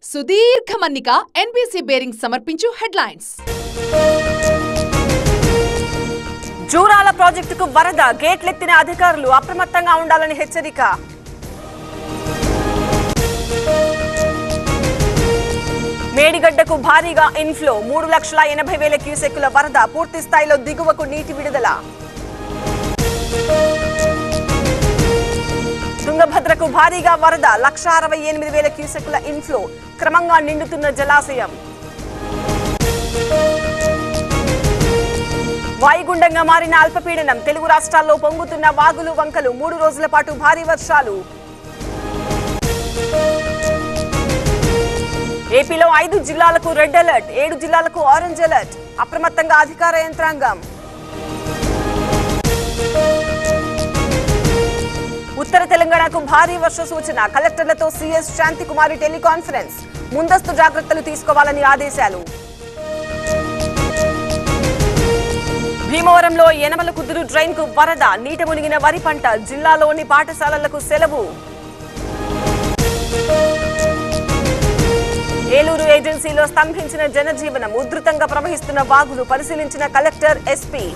సుదీర్ఘ మన్నిక NBC bearing సమర్పించు హెడ్లైన్స్ జూరాల ప్రాజెక్టుకు వరద గేట్లెత్తిన అధికారులు అప్రమత్తంగా ఉండాలని హెచ్చరిక మేడిగడ్డకు భారీగా ఇన్ఫ్లో మూడు లక్షల ఎనభై వేల క్యూసెక్కుల వరద పూర్తి స్థాయిలో దిగువకు నీటి విడుదల తుంగభద్రకు భారీగా వరద లక్ష అరవై ఎనిమిది వేల క్యూసెక్కుల ఇన్ఫ్లో క్రమంగా నిండుతున్న జలాశయం వాయుగుండంగా మారిన అల్పపీడనం తెలుగు రాష్ట్రాల్లో పొంగుతున్న వాగులు వంకలు మూడు రోజుల పాటు భారీ వర్షాలు ఏపీలో ఐదు జిల్లాలకు రెడ్ అలర్ట్ ఏడు జిల్లాలకు ఆరెంజ్ అలర్ట్ అప్రమత్తంగా అధికార యంత్రాంగం ఉత్తర తెలంగాణకు భారీ వర్ష సూచన కలెక్టర్లతో సీఎస్ శాంతికుమారి టెలికాన్ఫరెన్స్ ముందస్తు జాగ్రత్తలు తీసుకోవాలని ఆదేశాలు భీమవరంలో యనమల కుదురు డ్రైన్ కు వరద నీట మునిగిన వరి పంట జిల్లాలోని పాఠశాలలకు సెలవు ఏలూరు ఏజెన్సీలో స్తంభించిన జనజీవనం ఉధృతంగా ప్రవహిస్తున్న వాగులు పరిశీలించిన కలెక్టర్ ఎస్పీ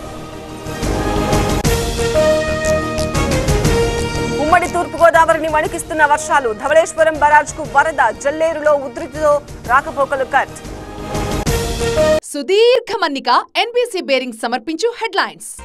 ఉమ్మడి తూర్పుగోదావరిని వణికిస్తున్న వర్షాలు ధవళేశ్వరం బరాజ్ కు వరద జల్లేరులో ఉధృతితో రాకపోకలు కట్ సుదీర్ఘ మన్నిక ఎన్బీసీ బేరింగ్ సమర్పించు హెడ్లైన్స్